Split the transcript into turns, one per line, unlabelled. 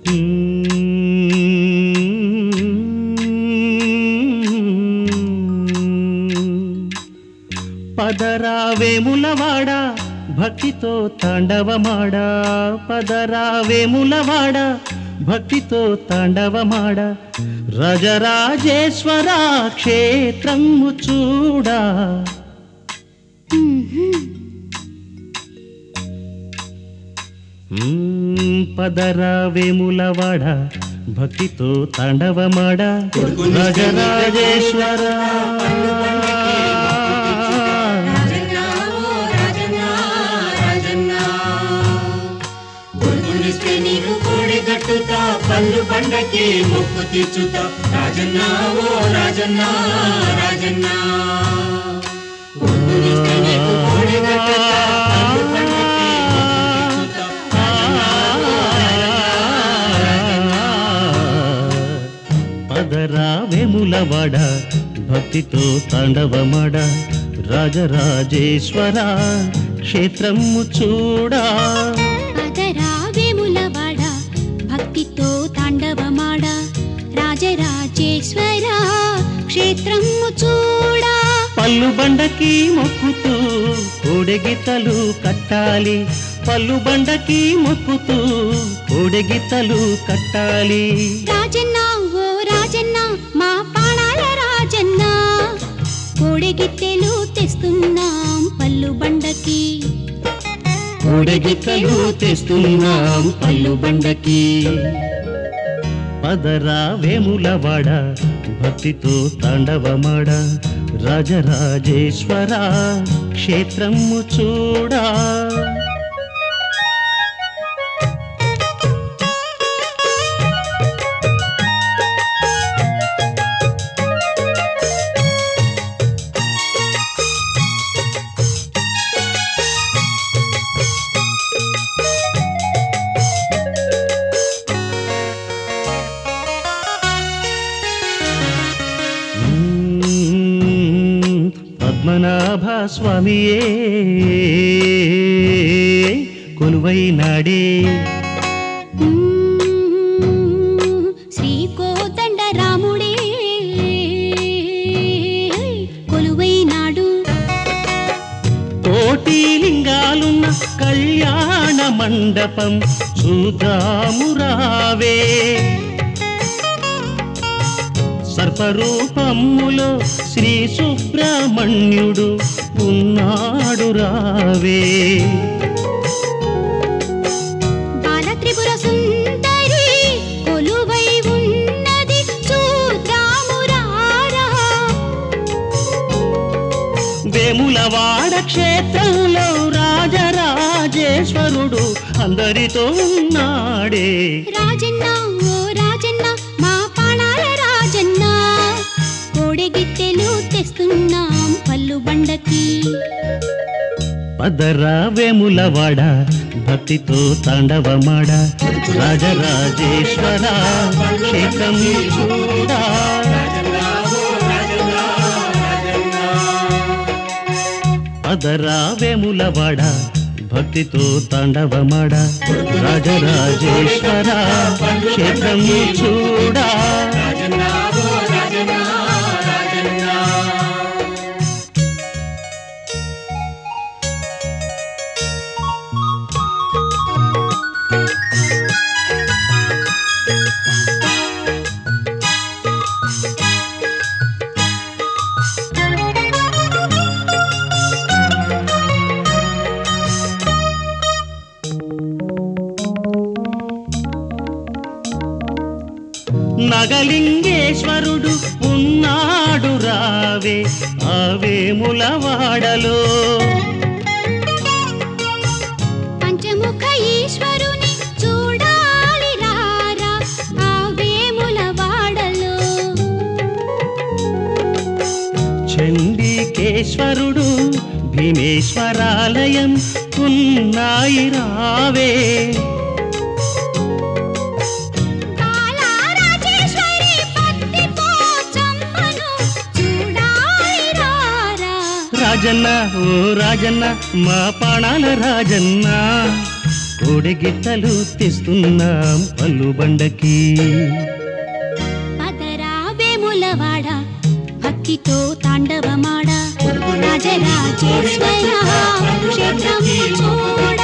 పదరావేములవాడ భక్తితో తాండవమాడ పదరావేములవాడ భక్తితో తాండవమాడ రజరాజేశ్వర క్షేత్రము చూడా మ్మ్, పదరావేములవాడ భక్తితో తాండవమాడ రజరాజేశ్వర
రాజన్నా ఓ రాజన్నా రాజన్నా కొడుకునిస్తే నీకు కోడి కట్టుతా పళ్ళు పండకి మొక్కు తీర్చుతా రాజన్నా ఓ రాజన్నా రాజన్నా కొడుకునిస్తే నీకు కోడి కట్టుతా పళ్ళు పండకి మొక్కు తీర్చుతా
పదరా వేములవాడ భక్తితో తాండవమాడ రాజరాజేశ్వర క్షేత్రము చూడా
పదరా వేములవాడ భక్తితో తాండవమాడ రాజరాజేశ్వర క్షేత్రము చూడా
పల్లు బండకి మొక్కుతూ కోడెగిత్తలు కట్టాలి పల్లు బండకి మొక్కుతూ కోడెగిత్తలు కట్టాలి
రాజన్న ఓ రాజన్న మా పాణాల రాజన్న కోడెగిత్తెలు తెస్తున్నాం పల్లు బండకి
కోడెగిత్తలు తెస్తున్నాం పల్లు బండకి పదరా వేములవాడ భక్తితో తాండవమాడ రాజరాజేశ్వర క్షేత్రము చూడా మ్మ్. పద్మనాభ స్వామియే కొలువైనాడే
మ్మ్. శ్రీ కోదండ రాముడే కొలువైనాడు
కోటి లింగాలున్న కళ్యాణ మండపం చూద్దాము రావే సర్పరూపములో శ్రీ సుబ్రహ్మణ్యుడు ఉన్నాడు రావే
బాల త్రిపుర సుందరి కొలువై ఉన్నది చూద్దాము రారా
వేములవాడ క్షేత్రంలో రాజరాజేశ్వరుడు అందరితో ఉన్నాడే
రాజన్న ఓ రాజన్న మా పాణాల రాజన్న కోడెగిత్తెలు తెస్తున్నాం పల్లు బండకి
పదరా వేములవాడ భక్తితో తాండవమాడ రాజరాజేశ్వర క్షేత్రం చూడా పదరా వేములవాడ భక్తితో తాండవమాడ రాజరాజేశ్వర క్షేత్రం చూడా
రాజన్నా ఓ రాజన్నా రాజన్నా
నగలింగేశ్వరుడు ఉన్నాడు రావే ఆవేములవాడలో
పంచముఖ ఈశ్వరుని చూడాలి రారా ఆ వేముల వాడలో
చండికేశ్వరుడు భీమేశ్వరాలయం ఉన్నాయి రావే
బాలారాజేశ్వరి పత్తి పోచమ్మను చూడాలి రారా
రాజన్న ఓ రాజన్న మా పాణాల రాజన్న కోడెగిట్టలు తెస్తున్నాం పల్లు బండకి
పదరా వేములవాడ భక్తితో తాండవమాడ రాజరాజేశ్వర క్షేత్రము చూడ